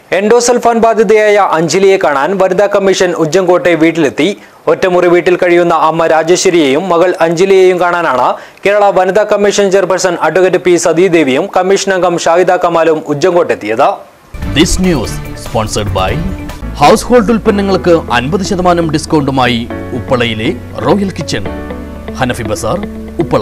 endosulfan ബാധിതയായ അഞ്ജലിയെ കാണാൻ വനിതാ commission ഉജ്ജംകോട്ടെ വീട്ടിലെത്തി ഒറ്റമുറി വീട്ടിൽ കഴിയുന്ന അമ്മ രാജേശ്വരിയെയും മകൾ അഞ്ജലിയെയും കാണാനാണ് കേരള വനിതാ കമ്മീഷൻ ചെയർപേഴ്സൺ അഡ്വക്കേറ്റ് പി സതീദേവിയും കമ്മീഷൻ അംഗം ഷാഹിദ കമാലും ഉജ്ജംകോട്ടെത്തിയത് this news sponsored by household ഉൽപ്പന്നങ്ങൾക്ക് അൻപത് ശതമാനം ഡിസ്കൗണ്ടുമായി ഉപ്പളയിലെ royal kitchen Hanafi Bazaar Uppala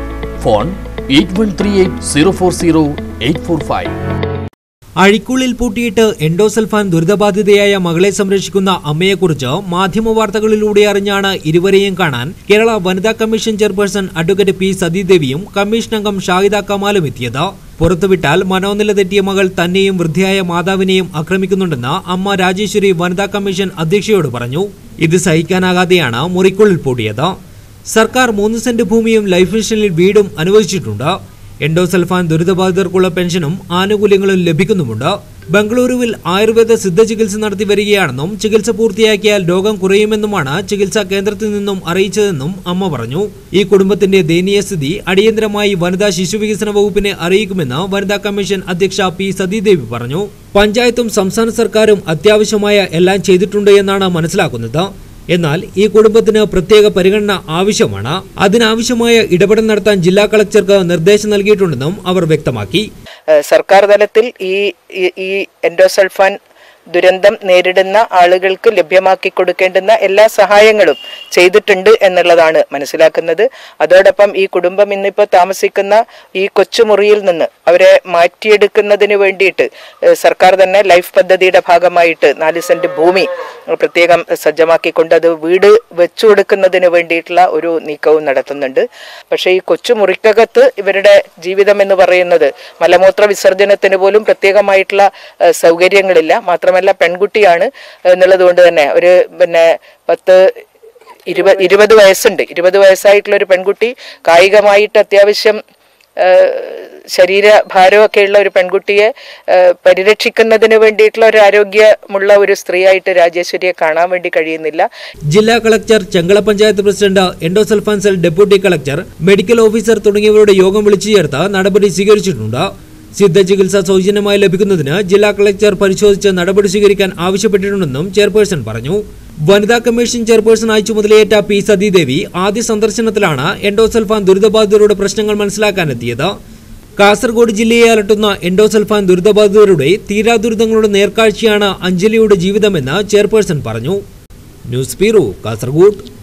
phone eight one three eight zero four zero eight four five അഴിക്കുള്ളിൽ പൂട്ടിയിട്ട് എൻഡോസൾഫാൻ ദുരിതബാധിതയായ മകളെ സംരക്ഷിക്കുന്ന അമ്മയെക്കുറിച്ച് മാധ്യമവാർത്തകളിലൂടെ അറിഞ്ഞാണ് ഇരുവരെയും കാണാൻ കേരള വനിതാ കമ്മീഷൻ ചെയർപേഴ്സൺ അഡ്വക്കേറ്റ് പി സതീദേവിയും കമ്മീഷൻ അംഗം ഷാഹിദ കമാലും എത്തിയത് പുറത്തുവിട്ടാൽ മനോനില തെറ്റിയ മകൾ തന്നെയും വൃദ്ധയായ മാതാവിനെയും ആക്രമിക്കുന്നുണ്ടെന്ന് അമ്മ രാജേശ്വരി വനിതാ കമ്മീഷൻ അധ്യക്ഷയോട് പറഞ്ഞു ഇത് സഹിക്കാനാകാതെയാണ് മുറിക്കുള്ളിൽ പൂട്ടിയത് സർക്കാർ മൂന്ന് സെന്റ് ഭൂമിയും ലൈഫ് മിഷനിൽ വീടും അനുവദിച്ചിട്ടുണ്ട് എൻഡോസൾഫാൻ ദുരിതബാധിതർക്കുള്ള പെൻഷനും ആനുകൂല്യങ്ങളും ലഭിക്കുന്നുമുണ്ട് ബംഗളൂരുവിൽ ആയുർവേദ സിദ്ധ ചികിത്സ നടത്തി വരികയാണെന്നും ചികിത്സ പൂർത്തിയാക്കിയാൽ രോഗം കുറയുമെന്നുമാണ് ചികിത്സാ കേന്ദ്രത്തിൽ നിന്നും അറിയിച്ചതെന്നും അമ്മ പറഞ്ഞു ഈ കുടുംബത്തിന്റെ ദയനീയ സ്ഥിതി അടിയന്തരമായി വനിതാ ശിശുവികസന വകുപ്പിനെ അറിയിക്കുമെന്ന് വനിതാ കമ്മീഷൻ അധ്യക്ഷ പി സതീദേവി പറഞ്ഞു പഞ്ചായത്തും സംസ്ഥാന സർക്കാരും അത്യാവശ്യമായ എല്ലാം ചെയ്തിട്ടുണ്ട് എന്നാണ് മനസ്സിലാക്കുന്നത് എന്നാൽ ഈ കുടുംബത്തിന് പ്രത്യേക പരിഗണന ആവശ്യമാണ് അതിനാവശ്യമായ ഇടപെടൽ നടത്താൻ ജില്ലാ കളക്ടർക്ക് നിർദ്ദേശം നൽകിയിട്ടുണ്ടെന്നും അവർ വ്യക്തമാക്കി ഏഹ് സർക്കാർ തലത്തിൽ ഈ ഈ- ഈ എൻഡോസൾഫാൻ ദുരന്തം നേരിടുന്ന ആളുകൾക്ക് ലഭ്യമാക്കി കൊടുക്കേണ്ടുന്ന എല്ലാ സഹായങ്ങളും ചെയ്തിട്ടുണ്ട് എന്നുള്ളതാണ് മനസ്സിലാക്കുന്നത് അതോടൊപ്പം ഈ കുടുംബം ഇന്നിപ്പോൾ താമസിക്കുന്ന ഈ കൊച്ചുമുറിയിൽ നിന്ന് അവരെ മാറ്റിയെടുക്കുന്നതിന് വേണ്ടിയിട്ട് ഏഹ് സർക്കാർ തന്നെ ലൈഫ് പദ്ധതിയുടെ ഭാഗമായിട്ട് നാല് സെന്റ് ഭൂമി പ്രത്യേകം സജ്ജമാക്കിക്കൊണ്ട് അത് വീട് വെച്ചു കൊടുക്കുന്നതിന് വേണ്ടിയിട്ടുള്ള ഒരു നീക്കവും നടത്തുന്നുണ്ട് പക്ഷേ ഈ കൊച്ചുമുറിക്കകത്ത് ഇവരുടെ ജീവിതം എന്ന് പറയുന്നത് മലമൂത്ര വിസർജനത്തിന് പോലും പ്രത്യേകമായിട്ടുള്ള ഏഹ്, സൗകര്യങ്ങളില്ല മാത്രമല്ല പെൺകുട്ടിയാണ് എന്നുള്ളത് കൊണ്ട് തന്നെ ഒരു പിന്നെ പത്ത് ഇരുപത് ഇരുപത് വയസ്സുണ്ട് ഇരുപത് വയസ്സായിട്ടുള്ള ഒരു പെൺകുട്ടി കായികമായിട്ട് അത്യാവശ്യം ഏഹ്, ശരീരഭാരമൊക്കെ ഉള്ള ഒരു പെൺകുട്ടിയെ ഏഹ്, പരിരക്ഷിക്കുന്നതിന് വേണ്ടിയിട്ടുള്ള ഒരു ആരോഗ്യമുള്ള ഒരു സ്ത്രീയായിട്ട് രാജേശ്വരിയെ കാണാൻ വേണ്ടി കഴിയുന്നില്ല ജില്ലാ collector Chengala panchayat president endosulfan cell deputy collector medical officer തുടങ്ങിയവരുടെ യോഗം വിളിച്ചു ചേർത്ത് നടപടി സ്വീകരിച്ചിട്ടുണ്ട് സിദ്ധ ചികിത്സ സൗജന്യമായി ലഭിക്കുന്നതിന് ജില്ലാ കളക്ടർ പരിശോധിച്ച് നടപടി സ്വീകരിക്കാൻ ആവശ്യപ്പെട്ടിട്ടുണ്ടെന്നും ചെയർപേഴ്സൺ പറഞ്ഞു വനിതാ കമ്മീഷൻ ചെയർപേഴ്സണായി ചുമതലയേറ്റ പി സതീദേവി ആദ്യ സന്ദർശനത്തിലാണ് എൻഡോസൾഫാൻ ദുരിതബാധിതരുടെ പ്രശ്നങ്ങൾ മനസ്സിലാക്കാനെത്തിയത് കാസർഗോഡ് ജില്ലയെ അലട്ടുന്ന എൻഡോസൾഫാൻ ദുരിതബാധിതരുടെ തീരാ ദുരിതങ്ങളുടെ നേർക്കാഴ്ചയാണ് അഞ്ജലിയുടെ ജീവിതമെന്ന് ചെയർപേഴ്സൺ പറഞ്ഞു ന്യൂസ് ബ്യൂറോ കാസർഗോഡ്